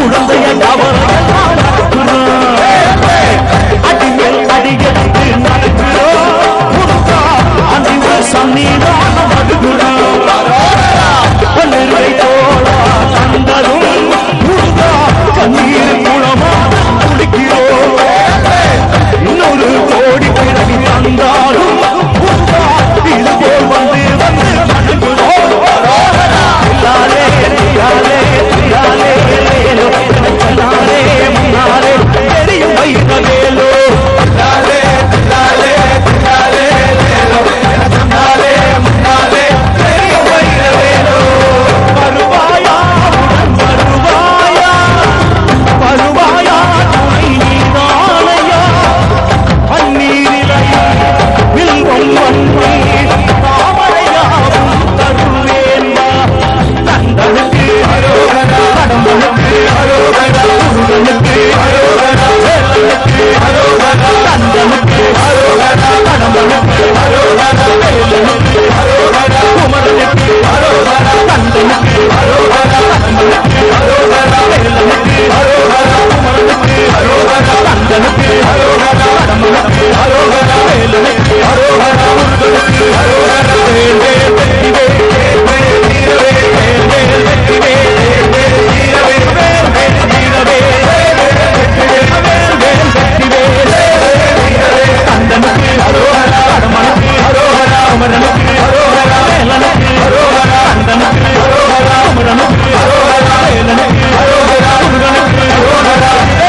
குழந்தைய கவலையெல்லாம் நடக்கிறோம் அடிமேல் அடியெடுத்து நடக்கிறோம் முருகா அடிமை சன்னிதானம் வருகிறோம் பன்னிருவை தோழா கண்டதும் முருகா கண்ணீர் குளமாக குளிக்கிறோம் இன்னொரு கோடி பிறவி தந்தாலும் முருகா இது போல் வந்து வந்து வணங்குகிறோம் தில்லாலே, தில்லாலே, தில்லாலே, லேலோ. முன்னாலே, முன்னாலே, தெரியும் வைரவேலோ. தில்லாலே, தில்லாலே, தில்லாலே, லேலோ. முன்னாலே, முன்னாலே, தெரியும் வைரவேலோ. வருவாயா, உடன் வருவாயா, வருவாயா, துணை நீதானையா. பன்னீரிலையா, வில்வம் வந்தி, தாமரையாவும் தருவேன்மா. தங்களுக்கு அரோகரா, கடம்புக்கு அரோகரா, முருகனுக்கு அரோகரா, வேலனுக்கு அரோகரா, தந்தனுக்கு அரோகரா, கடம்புக்கு அரோகரா, வேலனுக்கு அரோகரா, குமரனுக்கு அரோகரா, தந்தனுக்கு அரோகரா, கடம்புக்கு அரோகரா, வேலனுக்கு அரோகரா, குமரனுக்கு அரோகரா, தந்தனுக்கு அரோகரா, கடம்புக்கு அரோகரா, வேலனுக்கு அரோகரா, முருகனுக்கு அரோகரா, வேல் வேல் வெற்றி வேல், வேல் வேல் வீரவே, வேல் வேல் வெற்றி வேல், வேல் வேல் வீரவே, வேல் வேல் வீரவே, வேல் வேல் வெற்றி வேல், வேல் வேல் வீரவே, தந்தனுக்கு அரோகரா, கடம்பனுக்கு அரோகரா, குமரனுக்கு அரோகரா, வேலனுக்கு அரோகரா, தந்தனுக்கு அரோகரா, குமரனுக்கு அரோகரா, வேலனுக்கு அரோகரா, முருகனுக்கு அரோகரா,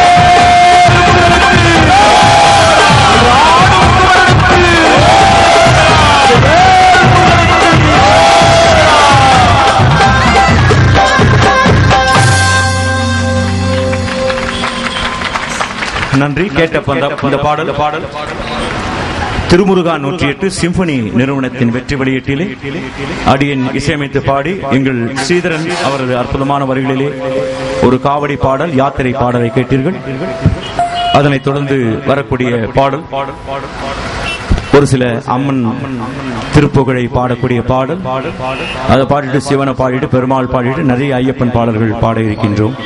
நன்றி கேட்ட பந்த இந்த பாடல் பாடல் திருமுருகா நூற்றி எட்டு சிம்பனி நிறுவனத்தின் வெற்றி வெளியீட்டிலே அடியன் இசையமைத்து பாடி எங்கள் ஸ்ரீதரன் அவரது அற்புதமான வரிகளிலே ஒரு காவடி பாடல் யாத்திரை பாடலை கேட்டீர்கள் அதனைத் தொடர்ந்து வரக்கூடிய பாடல் ஒரு சில அம்மன் திருப்புகழை பாடக்கூடிய பாடல் அதை பாடிட்டு சிவனை பாடிட்டு பெருமாள் பாடிட்டு நிறைய ஐயப்பன் பாடல்கள் பாட இருக்கின்றோம்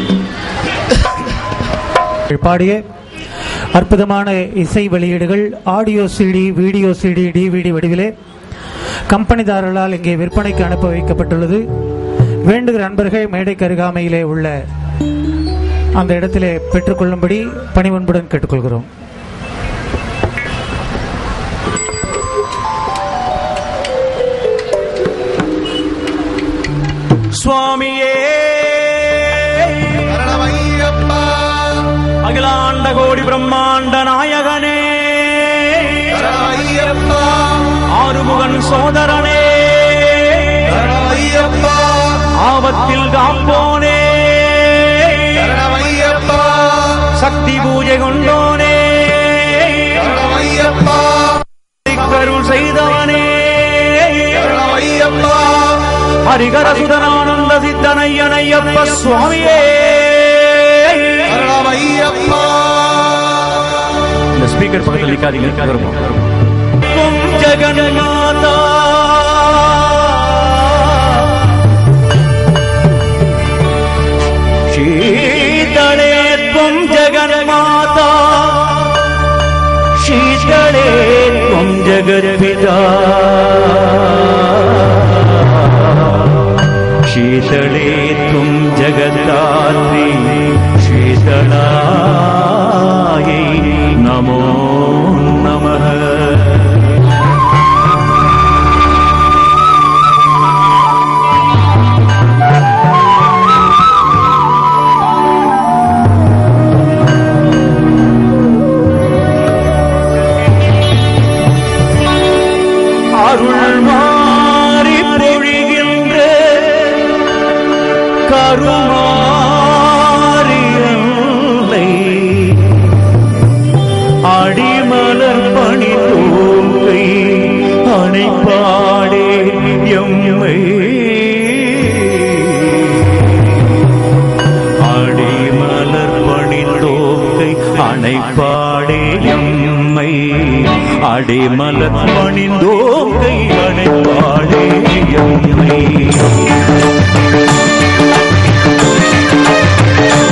பாடிய அற்புதமான இசை வெளியீடுகள் audio CD video CD DVD வடிவிலே கம்பெனிதாரர்களால் இங்கே விற்பனைக்கு அனுப்ப வைக்கப்பட்டுள்ளது வேண்டுகிற நண்பர்கள் மேடைக்கு அருகாமையிலே உள்ள அந்த இடத்திலே பெற்றுக்கொள்ளும்படி பணிவன்புடன் கேட்டுக்கொள்கிறோம் சுவாமியே அகிலாண்ட கோடி பிரம்மாண்ட நாயகனே ஆறுமுகன் சோதரனே ஆபத்தில் காப்போனே சக்தி பூஜை கொண்டோனே கருள் செய்தவனே ஹரிகர சுதனானந்த சித்தனையனையப்ப சுவாமியே இந்த ஸ்பீக்கர் பக்கத்தில் நிற்காதீங்க வருவோம் ஓம் ஜெகன்மாதா शीतले त्वं जगन्माता शीतले त्वं जगद्पिता शीतले त्वं जगद्धात्री शीतलायै नमो नमः அருள் மாறி பொழிகின்ற கருமாறியலை அடிமலர் பணி தோங்கை அணைப்பாடே எம்மை அடிமலர் பணி தோங்கை அணைப்பாடே எம்மை அடிமலர் பணிந்தோங்கை அணைப்பாடே எம்மை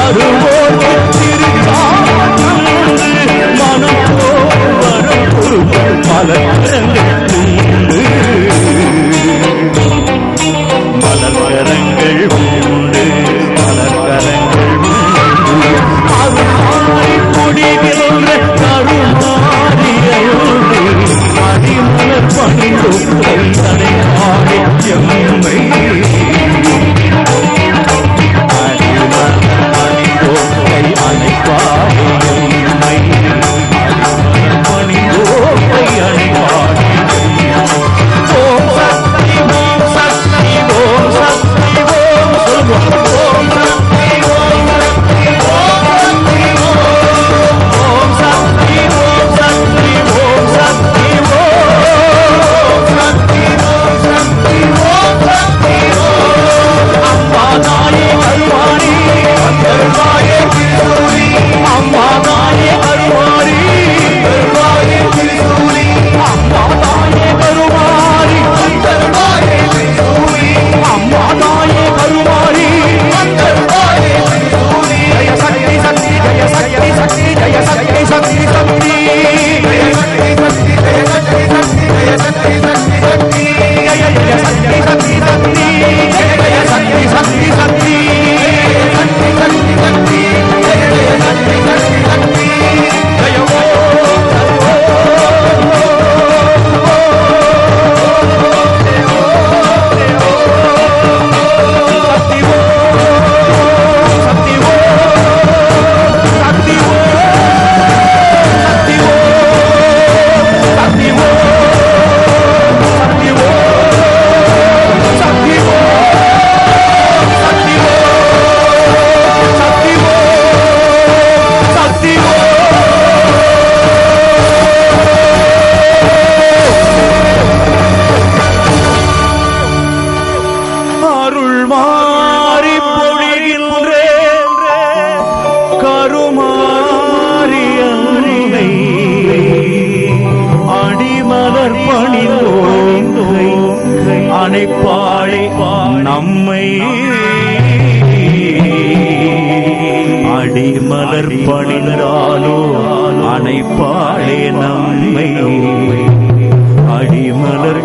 வருவோர்க்கு திருக்காமல் மனம் போல் வரும் பொருள் பல கரங்கள் உண்டு மலர்கரங்கள் உண்டு மலர்கரங்கள் உண்டு அருமாறி பொடிகின்ற கருமாறியோடு அடிமலர் பணிந்தோ கைதனை ஆடி எம்மை அடிமலர் பணிந்தோ கை அணைப்பாடி எம்மை அடிமலர் பணிந்தோ கை அணைப்பாடி ஓம் சக்தி ஓம் சக்தி ஓம் சக்தி ஓம் சொல்லுவோம் ஓம் சக்தி ஓம் சக்தி ஓம் சக்தி ஓம் சக்தி ஓம் சக்தி ஓம் சக்தி ஓம் சக்தி ஓம் சக்தி அம்மா தாயே கருவாரி கருவாயே திருசூரி அம்மா தாயே கருவாரி கருவாயே திருசூரி அம்மா தாயே கருவாரி கருவாயே திருசூரி அம்மா தாயே கருவாரி கருவாயே திருசூரி ஜெய சக்தி சக்தி ஜெய சக்தி சக்தி ஜெய சக்தி சக்தி சக்தி ஜெய சக்தி சக்தி ஜெய சக்தி சக்தி ஜெய சக்தி சக்தி சக்தி ஜெய ஜெய சக்தி சக்தி சக்தி ஜெய ஜெய சக்தி சக்தி சக்தி சக்தி சக்தி சக்தி ஜெய ஜெய சக்தி சக்தி சக்தி ஜெய சக்தி சக்தி சக்தி சக்தி சக்தி சக்தி சக்தி அருள் மாறி பொழிகின்ற கருமாறி அன்னை அடிமலர் பணிந்தோங்கை அணைப்பாளை நம்மை அடிமலர் பணிந்தாலோ அணைப்பாளே நம்மை அடிமலர்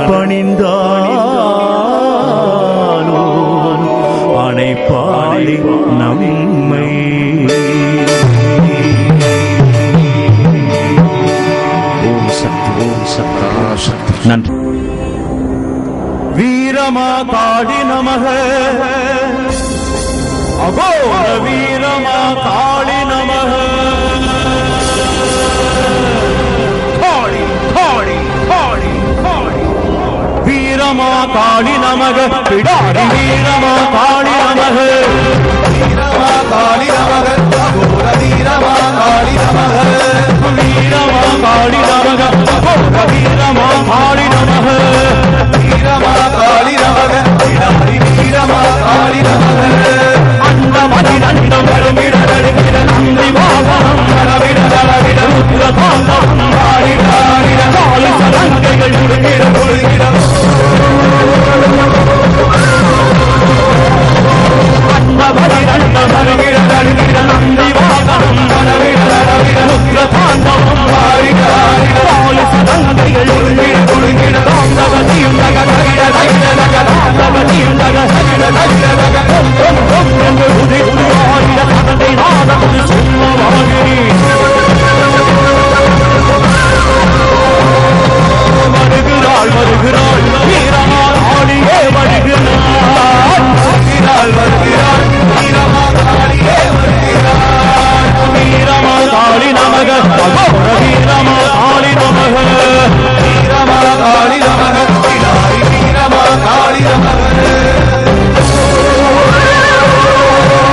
பணிந்தாலோ அணைப்பாளே நம்மை ஓம் சக்தி ஓம் சக்தி ஓம் சக்தி நன்றி வீரமா காடி நமக அகோர வீரமா காளி நமக காளி காளி காளி காளி வீரமா காளி நமக பிடாரி வீரமா காளி நமக வீரமா காளி நமக அகோர வீரமா காளி நமக வீரமா காளி நமக அகோர வீரமா காளி நமக வீரமா காளி நமக பிடாரி வீரமா காளி நமக அண்டமதி நண்டம் வருமிட நடுங்கிட நந்தி வாகனம் வரவிட வரவிட ருத்ர தாண்டவம் ஆடிட ஆடிட காலி சலங்கைகள் முழுகிட முழுகிட அண்டமதி நண்டம் வருமிட நடுங்கிட நந்தி வாகனம் வரவிட வரவிட ருத்ர தாண்டவம் ஆடிட ஆடிட காலி சலங்கைகள் முழுகிட முழுகிட தாண்டவதியும் நக நகிட நகிட நக தாண்டவதியும் நக நகிட நகிட நக ஓம் ஓம் ஓம் என்று உதி உதி ஆடிட கதனை நாதமுது சும்மாவாகிறி வருகிறாள் வருகிறாள் வீரமால் ஆடியே வருகிறாள் வருகிறாள் வருகிறாள் வீரமால் ஆடியே வருகிறாள் வீரமால் ஆடி நமக அகோர வீரமால் ஆடி நமக வீரமால் ஆடி நமக வீரமால் ஆடி நமக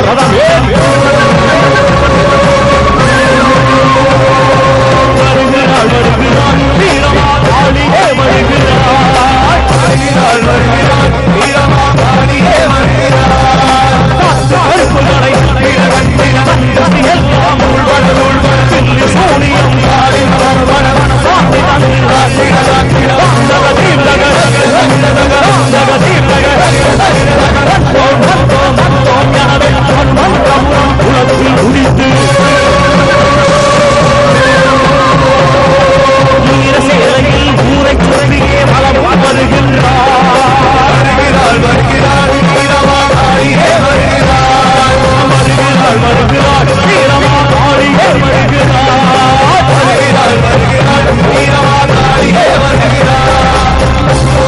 ரதம் ஏறி வருகிறாள் வருகிறாள் வீரமா காளியே வருகிறாள் வருகிறாள் வருகிறாள் வீரமா காளியே வருகிறாள் கருப்புகளை எல்லாம் உள்வட உள்வட தில்லி சூனியம் காளி வர வர வர சாமி தந்தார் தந்தக தீர்த்தக தந்தக தந்தக தீர்த்தக தந்தோம் தந்தோம் தந்தோம் எனவே மந்திரமும் குலத்தில் உதித்து வீரசேனையில் ஊரை சுற்றியே வலம் வருகின்றார் வருகிறாள் வருகிறாள் வீரமா காளியே வருகிறாள் வருகிறாள் வருகிறாள் வீரமா காளியே வருகிறாள் வருகிறாள் வருகிறாள் வீரமா காளியே வருகிறாள்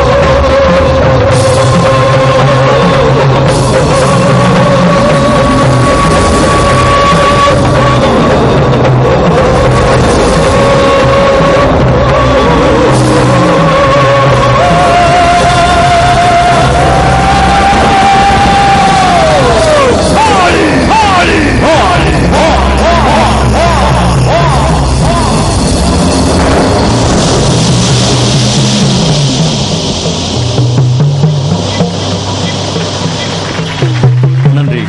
நன்றி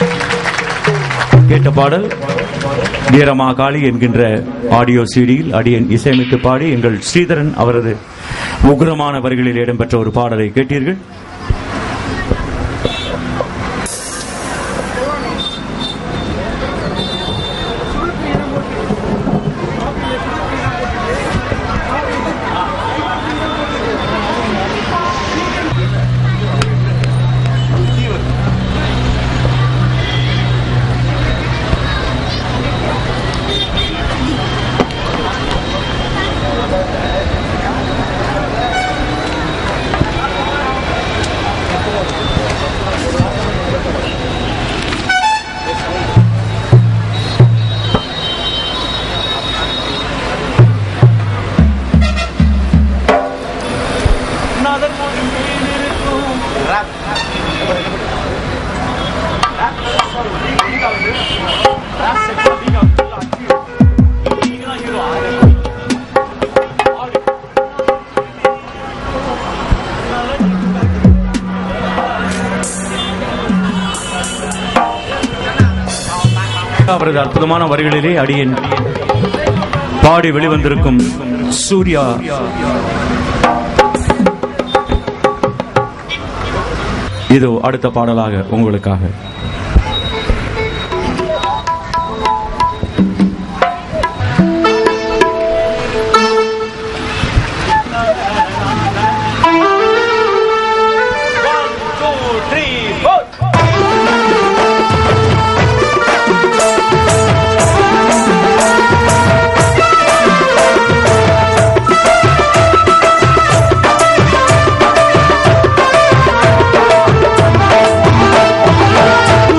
கேட்ட பாடல் வீரமா காளி என்கின்ற ஆடியோ சிடியில் அடியன் இசையமைத்து பாடி எங்கள் ஸ்ரீதரன் அவரது உக்ரமான வரிகளில் இடம்பெற்ற ஒரு பாடலை கேட்டீர்கள் அவரது அற்புதமான வரிகளிலே அடியன் பாடி வெளிவந்திருக்கும் சூர்யா இதோ அடுத்த பாடலாக உங்களுக்காக ஆ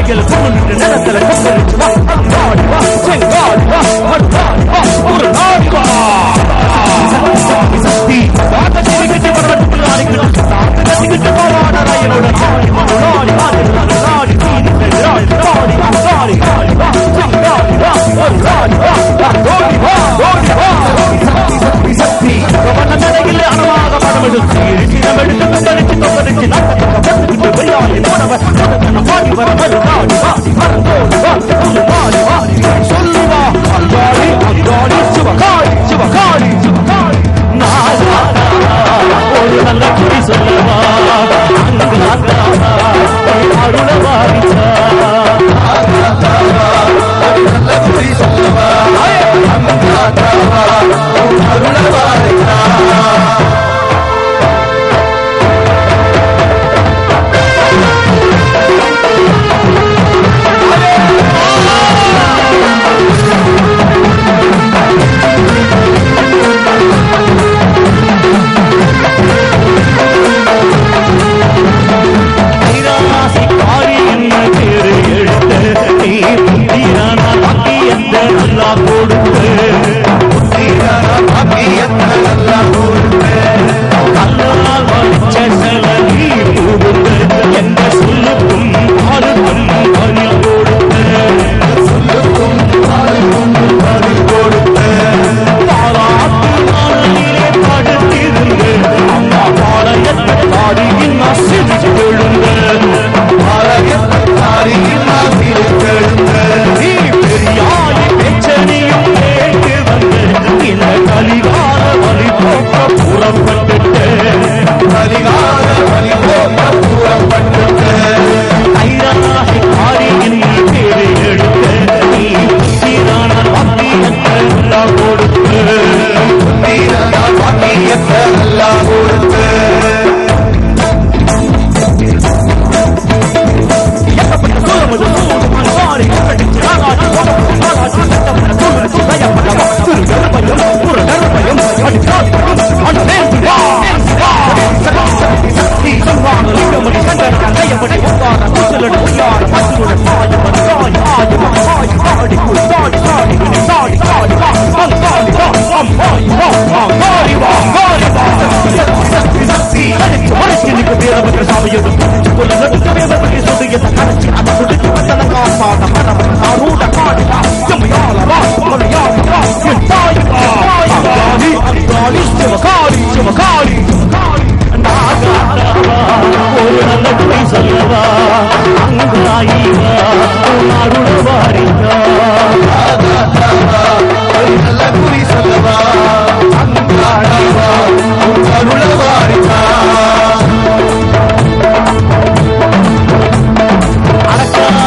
கையில கும்பிட்டு நிலத்துல கும்பிட்டு வா அங்காடி வா செங்காடி வா வந்தாடி வா ஒரு நாடி வா சக்தி சக்தி காத்த சிரிக்கிட்டு பரவட்டுக்கு ஆடிக்கிட்டு தாக்கு கட்டிக்கிட்டு போவாட ரயிலோட நாடி நாடி நாடி நாடி நாடி நாடி நாடி நாடி நாடி வா செங்காடி வா ஒரு நாடி வா ஓடி வா ஓடி வா சக்தி சக்தி சக்தி கவன நடையில் அணவாக படமெடுத்து இடம் எடுத்து கண்டடிச்சு தொங்கடிச்சு நாட்டத்துக்கு வந்துக்கிட்டு விளையாடி போனவன் நடத்தன பாடி வர வரு நாடி வாடி மறந்தோடி வா ஒரு நாடி வாடி சொல்லி வா அங்காடி அங்காடி சிவகாடி சிவகாடி சிவகாடி நாடா ஒரு நல்ல குறி சொல்லவா அங்காடா அருள வாடிச்சா கைராசிக்காரி என்ன பேரு எடுத்து நீ புத்திரான பாக்கியத்தை நல்லா கொடுத்து கல்லால் வடிச்ச சில நீ கொடுத்து எந்த சொல்லுக்கும் ஆளுக்கும் பதில் கொடுத்து பாராட்டு நாளிலே படுத்திருந்து அம்மா பாளையத்தை பாடி இன்னும் சிரிச்சு விழுந்து நீ பெரியாய் பெச்சனியும் கேட்டு வந்து இந்த கலிகால வழி போக்க புறப்பட்டுட்டு கைராசி காரியின் பேரை எடுத்து நீ சீரான வாக்கியத்தை எல்லாம் கொடுத்து ஏகப்பட்ட சூழமுது சூடு மண்பாரி கட்டிச்சு ஆகாது கோபப்பட்டு ஆகாது கட்டப்பட்ட சூழலுக்கு பயப்பட சிறு கருப்பையும் ஒரு கருப்பையும் அடி காப்பையும் அடி நேர்த்தி வா சக்தி சக்தி சம்பான லிங்கமணி சங்கரன் கையப்படி ஒப்பார குசலடு உயார பசுடன் சாயமன் சாய் ஆயமா சாய் ஆடி குள் சாடி சாடி வினை சாடி சாடி வா அங்காடி வா அம்மாடி வா அங்காடி வா அங்காடி வா சக்தி சக்தி சக்தி அடிச்சு உடைச்சு நிற்கு வீரபத்ர சாமியோடு கொல்ல நடுக்க வேதபதி சுடு என்ற கரைச்சி அந்த சுடுக்கு வந்தன காப்பாட மரபன் ஆரூட காடி வா எம்மையால வா மலையாள வா என் தாய் வா அங்காடி அங்காடி சிவகாடி சிவகாடி நாகாடவா ஒரு நல்ல குறி சொல்லவா அங்காயிவா அருள வாரிதா அடக்கா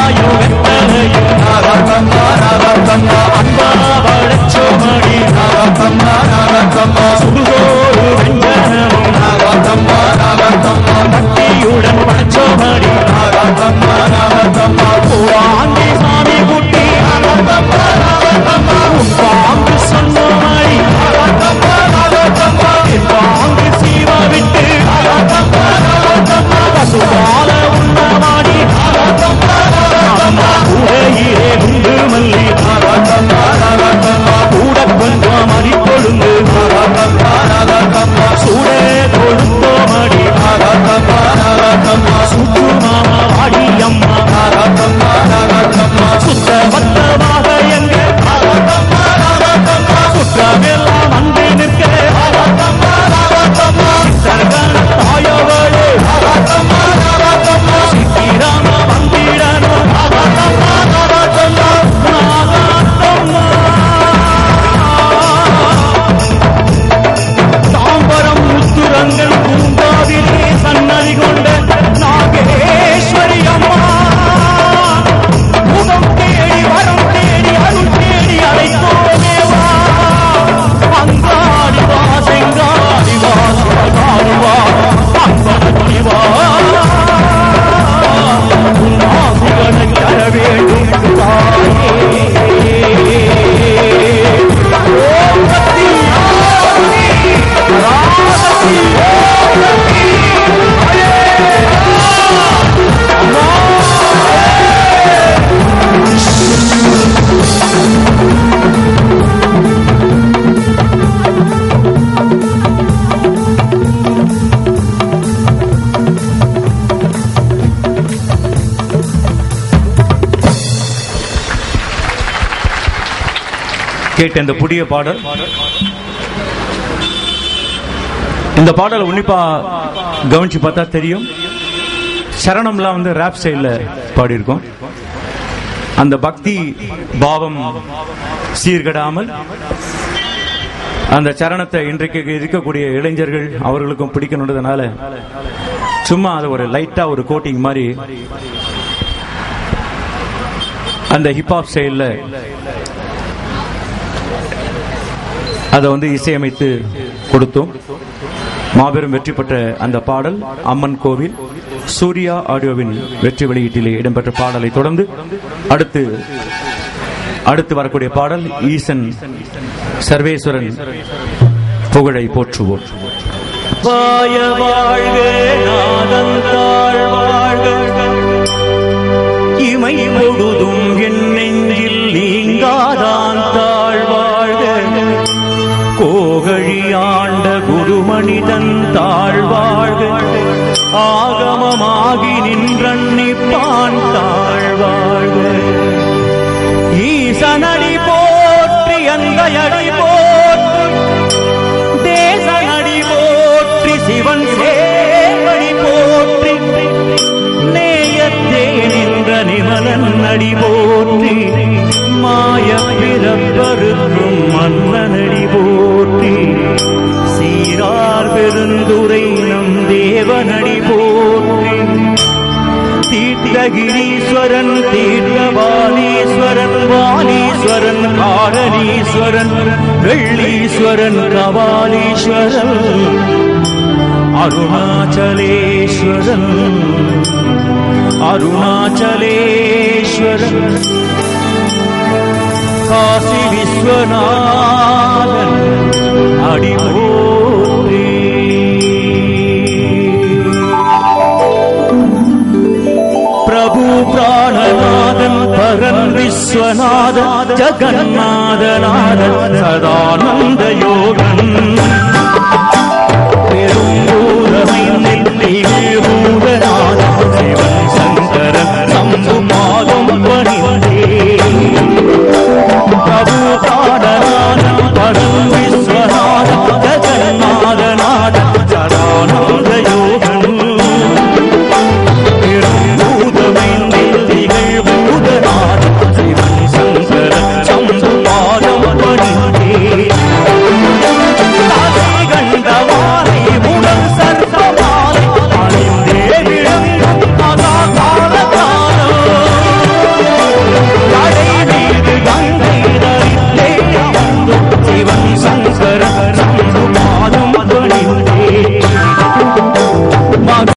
கேட்ட இந்த புதிய பாடல் இந்த பாடலை உன்னிப்பா கவனிச்சு பார்த்தா தெரியும் சரணம்லாம் வந்து ரேப் ஸ்டைல்ல பாடியிருக்கோம் அந்த பக்தி பாவம் சீர்கெடாமல் அந்த சரணத்தை இன்றைக்கு இருக்கக்கூடிய இளைஞர்கள் அவர்களுக்கும் பிடிக்கணுன்றதுனால சும்மா அது ஒரு லைட்டா ஒரு கோட்டிங் மாதிரி அந்த ஹிப்ஹாப் ஸ்டைல்ல அதை வந்து இசையமைத்து கொடுத்தோம் மாபெரும் வெற்றி பெற்ற அந்த பாடல் அம்மன் கோவில் சூர்யா ஆடியோவின் வெற்றி வெளியீட்டிலே இடம்பெற்ற பாடலை தொடர்ந்து அடுத்து அடுத்து வரக்கூடிய பாடல் ஈசன் சர்வேஸ்வரன் புகழை போற்றுவோம் வாய வாழ்க நாதந்தாள் வாழ்க இமை முழுதும் என் நெஞ்சில் நீங்காதான் தாழ் வாழ்க கோகழி ஆண்ட குருமனிதன் தாழ் வாழ்க ஆகமமாகி நின்றன்னிப்பான் தாழ் வாழ்க ஈசனடி போற்றி அந்த அடி போற்றி தேசனடி போற்றி சிவன் சேவடி போற்றி நேயத்தே நின்ற நிமலன் அடி போற்றி மாய பிறப்பருக்கும் மன்னனடி போற்றி சீரார் பெருந்துரை நம் தேவனடி போற்றி தீர்த்தகிரீஸ்வரன் தீர்த்தபாலீஸ்வரன் வாலீஸ்வரன் காரணீஸ்வரன் வெள்ளீஸ்வரன் கபாலீஸ்வரன் அருணாச்சலேஸ்வரன் அருணாச்சலேஸ்வரன் காசி விஸ்வநாதன் அடிபோற்றி பிரபு பிராணநாதன் பரன் விஸ்வநாதன் ஜகநாதநாதன் சதானந்த யோகன்